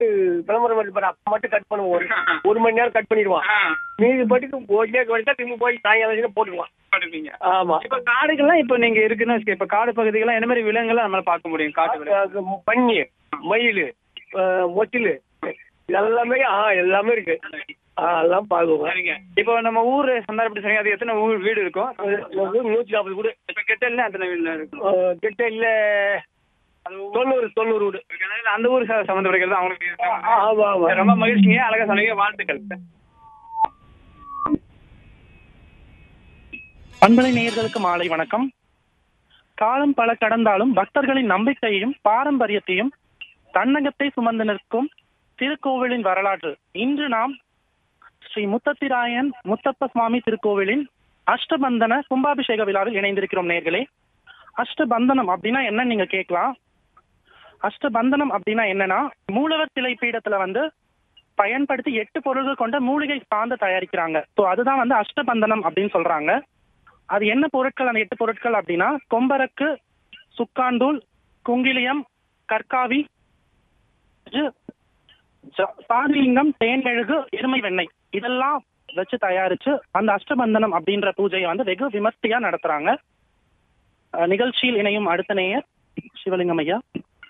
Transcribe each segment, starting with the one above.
விளம்பரம் வருது பாரு அப்ப மட்டும் கட் பண்ணுவோம் ஒரு ஒரு மணி நேரம் கட் பண்ணிடுவான் ஆ, மீதி பாட்டுக்கு போயிட்டே வரைக்கும் திரும்பி போய் சாயங்காலம் போட்டுருவான் பண்ணுவீங்க ஆமா இப்ப காடுகள்லாம் இப்ப நீங்க இருக்குன்னு வச்சுக்க இப்ப காடு பகுதிகள்லாம் என்ன மாதிரி விலங்குகளை நம்மளால பார்க்க முடியும் காட்டு விலங்கு அது பன்னி மயில் மொச்சில் எல்லாமே ஆ எல்லாமே இருக்கு ஆ எல்லாம் பார்க்குவோம் சரிங்க இப்போ நம்ம ஊர் சந்தாரப்பட்டி சரிங்க அது எத்தனை ஊர் வீடு இருக்கும் நூற்றி நாற்பது வீடு இப்ப கெட்டல்ல அத்தனை வீடு இருக்கும் ஆ, கிட்ட இல்ல தொண்ணூறு தொண்ணூறு வீடு அதனால அந்த ஊர் ச- சம்மந்தப்பட்டது அவங்களுக்கு ஆ, ஆமா ஆமா ரொம்ப மகிழ்ச்சிங்க அழகா சொன்னீங்க வாழ்த்துக்கள் பண்பலை நேயர்களுக்கு மாலை வணக்கம் காலம் பல கடந்தாலும் பக்தர்களின் நம்பிக்கையையும் பாரம்பரியத்தையும் தன்னகத்தை சுமந்து நிற்கும் திருக்கோவிலின் வரலாற்று இன்று நாம் ஸ்ரீ முத்தத்திராயன் முத்தப்ப சுவாமி திருக்கோவிலின் அஷ்டபந்தன கும்பாபிஷேக விழாவில் இணைந்திருக்கிறோம் நேர்களே அஷ்டபந்தனம் அப்படின்னா என்னன்னு நீங்க கேட்கலாம் அஷ்டபந்தனம் அப்படின்னா என்னன்னா மூலவர் சிலை பீடத்துல வந்து பயன்படுத்தி எட்டு பொருள்கள் கொண்ட மூலிகை சாந்து தயாரிக்கிறாங்க ஸோ அதுதான் வந்து அஷ்டபந்தனம் அப்படின்னு சொல்றாங்க அது என்ன பொருட்கள் அந்த எட்டு பொருட்கள் அப்படின்னா கொம்பரக்கு சுக்காண்டூல் குங்கிலியம் கற்காவி ஜ- ஜ- சாதிலிங்கம் தேன்மெழுகு எருமை வெண்ணெய் இதெல்லாம் வச்சு தயாரிச்சு அந்த அஷ்டபந்தனம் அப்படின்ற பூஜையை வந்து வெகு விமர்சையா நடத்துறாங்க அஹ், நிகழ்ச்சியில் இணையும் அடுத்த நேயர் சிவலிங்கம் ஐயா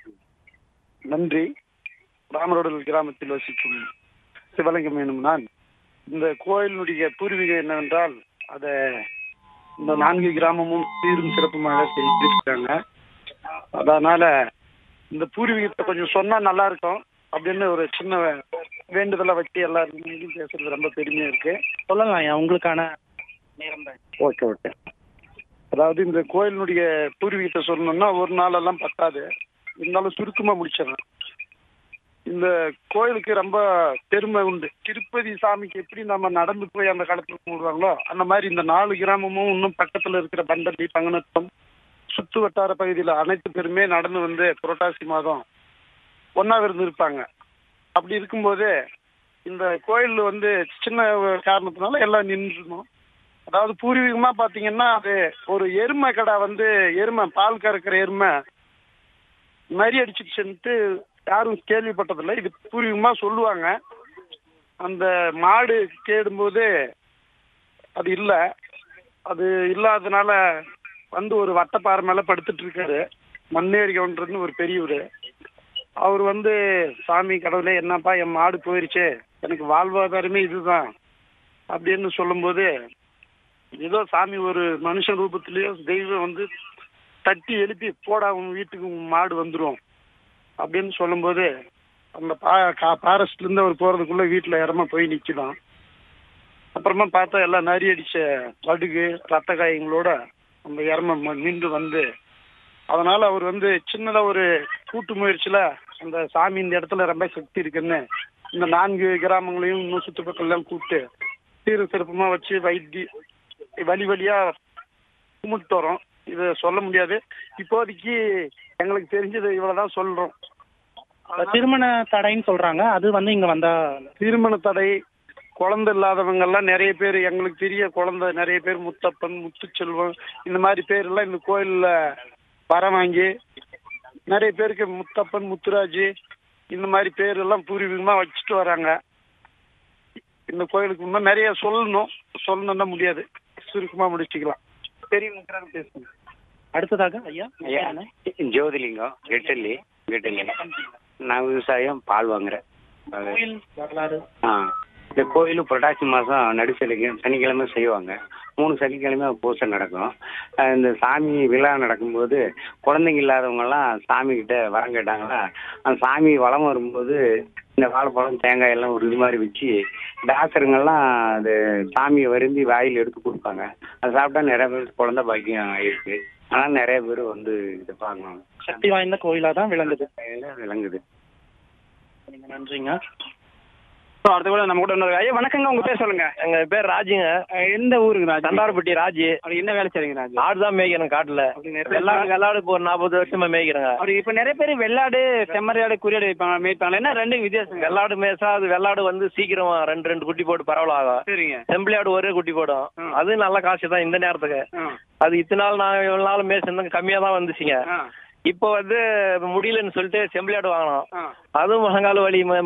நன்றி ராமரோடல் கிராமத்தில் வசிக்கும் சிவலிங்கம் எனும் நான் இந்த கோயிலினுடைய பூர்வீகம் என்னவென்றால் அதை இந்த நான்கு கிராமமும் சீரும் சிறப்புமாக செஞ்சிருக்காங்க அதனால இந்த பூர்வீகத்தை கொஞ்சம் சொன்னா நல்லா இருக்கும் அப்படின்னு ஒரு சின்ன வேண்டுதலை வச்சு எல்லாரும் பேசுறது ரொம்ப பெருமையா இருக்கு சொல்லலாம் ஐயா உங்களுக்கான நேரம் தான் ஓகே ஓகே அதாவது இந்த கோயிலினுடைய பூர்வீகத்தை சொல்லணும்னா ஒரு நாளெல்லாம் பத்தாது இருந்தாலும் சுருக்கமா முடிச்சிடறேன் இந்த கோயிலுக்கு ரொம்ப பெருமை உண்டு திருப்பதி சாமிக்கு எப்படி நம்ம நடந்து போய் அந்த காலத்துல கும்பிடுவாங்களோ அந்த மாதிரி இந்த நாலு கிராமமும் இன்னும் பக்கத்துல இருக்கிற பண்டலி பங்கனத்தம் சுத்து வட்டார பகுதியில் அனைத்து பேருமே நடந்து வந்து புரட்டாசி மாதம் ஒன்னா இருந்து இருப்பாங்க அப்படி இருக்கும்போது இந்த கோயில் வந்து சின்ன ஒரு காரணத்தினால எல்லாம் நின்றுணும் அதாவது பூர்வீகமா பாத்தீங்கன்னா அது ஒரு எருமை கடை வந்து எருமை பால் கறக்கிற எருமை நரி அடிச்சிடுச்சுன்ட்டு யாரும் கேள்விப்பட்டதில்லை இது பூர்வீகமா சொல்லுவாங்க அந்த மாடு தேடும்போது அது இல்லை அது இல்லாதனால வந்து ஒரு வட்டப்பாறை மேல படுத்துட்டு இருக்காரு மண்ணேரி கவுண்டர்னு ஒரு பெரியவர் அவர் வந்து சாமி கடவுளே என்னப்பா என் மாடு போயிருச்சு எனக்கு வாழ்வாதாரமே இதுதான் அப்படின்னு சொல்லும்போது ஏதோ சாமி ஒரு மனுஷன் ரூபத்திலேயோ தெய்வம் வந்து தட்டி எழுப்பி போடா உன் வீட்டுக்கு உன் மாடு வந்துடும் அப்படின்னு சொல்லும்போது அந்த பா கா- ஃபாரஸ்ட்ல இருந்து அவர் போறதுக்குள்ள வீட்டுல இடமா போய் நிக்குதான் அப்புறமா பார்த்தா எல்லாம் நரி அடிச்ச படுகு ரத்த காயங்களோட அந்த இறம நின்று வந்து அதனால அவர் வந்து சின்னதா ஒரு கூட்டு முயற்சியில அந்த சாமி இந்த இடத்துல ரொம்ப சக்தி இருக்குன்னு இந்த நான்கு கிராமங்களையும் இன்னும் சுற்றுப்பக்கம் கூப்பிட்டு சீரும் சிறப்புமா வச்சு வைத்தி வழி வழியா கும்பிட்டு வரோம் இதை சொல்ல முடியாது இப்போதைக்கு எங்களுக்கு தெரிஞ்சது இவ்வளவுதான் சொல்றோம் திருமண தடைன்னு சொல்றாங்க அது வந்து இங்க வந்தா திருமண தடை குழந்தை இல்லாதவங்க எல்லாம் நிறைய பேர் எங்களுக்கு தெரிய குழந்தை நிறைய பேர் முத்தப்பன் முத்துச்செல்வம் இந்த மாதிரி பேர் எல்லாம் இந்த கோயில்ல வர வாங்கி நிறைய பேருக்கு முத்தப்பன் முத்துராஜ் இந்த மாதிரி பேர் எல்லாம் பூர்வீகமா வச்சுட்டு வராங்க இந்த கோயிலுக்கு இன்னும் நிறைய சொல்லணும் சொல்லணும்னா முடியாது சுருக்கமா முடிச்சுக்கலாம் பெரியவங்க பேசுங்க அடுத்ததாக ஐயா ஐயா ஜோதிலிங்கம் கெட்டல்லி கெட்டல்லி நான் விவசாயம் பால் வாங்குறேன் அது- கோயில் வரலாறு ஆ இந்த கோயில் புரட்டாசி மாதம் நடுசனிக்கு சனிக்கிழமை செய்வாங்க மூணு சனிக்கிழமை பூசை நடக்கும் அஹ் இந்த சாமி விழா நடக்கும்போது குழந்தைங்க இல்லாதவங்கெல்லாம் சாமி கிட்ட வரம் கேட்டாங்களா அந்த சாமி வளம் வரும்போது இந்த வாழைப்பழம் தேங்காய் எல்லாம் ஒரு இது மாதிரி வச்சு டாக்டருங்கெல்லாம் அது சாமியை வருந்தி வாயில் எடுத்து கொடுப்பாங்க அதை சாப்பிட்டா நிறைய பேர் குழந்தை பாக்கியம் இருக்கு ஆனால் நிறைய பேர் வந்து இதை பார்க்கணும் சக்தி வாய்ந்த கோயிலா தான் விளங்குது விளங்குது நன்றிங்க So, அடுத்த கூட நம்ம கூட இன்னொரு ஐயா வணக்கங்க உங்க பேர் சொல்லுங்க எங்க பேர் ராஜுங்க அஹ் எந்த ஊருங்க ராஜ் தண்டாரப்பட்டி ராஜு அப்படி என்ன வேலை செய்றீங்க ராஜ் ஆடு தான் மேய்க்கிறேன் காட்டுல அப்படி நிறைய வெள்ளாடு வெள்ளாடு இப்போ ஒரு நாற்பது வருஷமா மேய்க்கிறேங்க அப்படி இப்ப நிறைய பேர் வெள்ளாடு செம்மறியாடு குறியாடு வைப்பாங்க மேய்ப்பாங்க என்ன ரெண்டு வித்தியாசம் வெள்ளாடு மேய்ச்சா அது வெள்ளாடு வந்து சீக்கிரம் ரெண்டு ரெண்டு குட்டி போட்டு பரவலாகும் சரிங்க செம்பிளியாடு ஒரே குட்டி போடும் ம். அது நல்ல காசு தான் இந்த நேரத்துக்கு ஆ, அது இத்தனை நாள் நான் இவ்வளவு நாள் மேய்ச்சிருந்தேன் கம்மியா தான் வந்துச்சுங்க ஆ, இப்போ வந்து முடியலன்னு சொல்லிட்டு செம்பிளியாடு வாங்கினோம் ஆ. அதுவும் முழங்கால் வலி ம-